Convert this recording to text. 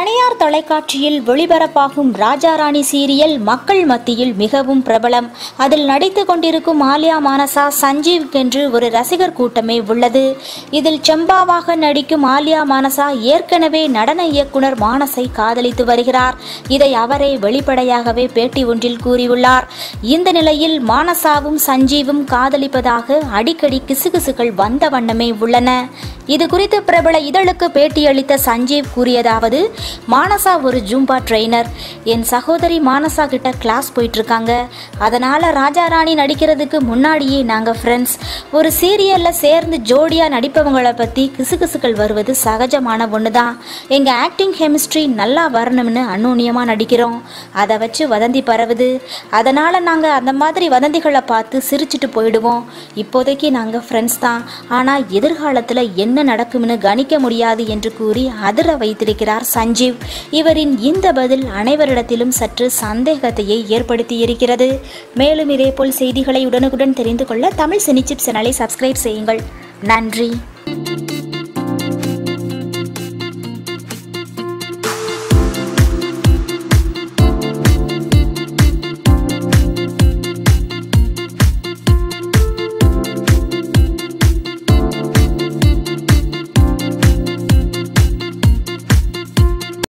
தனியார் தொலைக்காட்சியில் ஒளிபரப்பாகும் ராஜாராணி சீரியல் மக்கள் மத்தியில் மிகவும் பிரபலம் அதில் நடித்து கொண்டிருக்கும் ஆலியா மானசா சஞ்சீவ் என்று ஒரு ரசிகர் கூட்டமே உள்ளது இதில் செம்பாவாக நடிக்கும் ஆலியா மானசா ஏற்கனவே நடன இயக்குனர் மானஸை காதலித்து வருகிறார் இதை அவரே வெளிப்படையாகவே பேட்டி ஒன்றில் கூறியுள்ளார் இந்த நிலையில் மானசாவும் சஞ்சீவும் காதலிப்பதாக அடிக்கடி கிசுகிசுகள் வந்த வண்ணமே உள்ளன இது குறித்து பிரபல இதழுக்கு பேட்டியளித்த சஞ்சீவ் கூறியதாவது மானசா ஒரு ஜூம்பா ட்ரெயினர் என் சகோதரி மானசா கிட்ட கிளாஸ் போயிட்டு இருக்காங்க அதனால ராஜாராணி நடிக்கிறதுக்கு முன்னாடியே நாங்க ஃப்ரெண்ட்ஸ் ஒரு சீரியல்ல சேர்ந்து ஜோடியா நடிப்பவங்களை பத்தி கிசுகிசுக்கள் வருவது சகஜமான ஒண்ணுதான் எங்க ஆக்டிங் கெமிஸ்ட்ரி நல்லா வரணும்னு அந்நுண்ணியமா நடிக்கிறோம் அதை வச்சு வதந்தி பரவுது அதனால நாங்க அந்த மாதிரி வதந்திகளை பார்த்து சிரிச்சிட்டு போயிடுவோம் இப்போதைக்கு நாங்க ஃப்ரெண்ட்ஸ் தான் ஆனா எதிர்காலத்துல என்ன நடக்கும்னு கணிக்க முடியாது என்று கூறி அதிர வைத்திருக்கிறார் சஞ்சீவ் இவரின் இந்த பதில் அனைவரிடத்திலும் சற்று சந்தேகத்தையே ஏற்படுத்தி இருக்கிறது மேலும் இதேபோல் செய்திகளை உடனுக்குடன் தெரிந்து கொள்ள தமிழ் சினிச்சிப் சேனலை சப்ஸ்கிரைப் செய்யுங்கள் நன்றி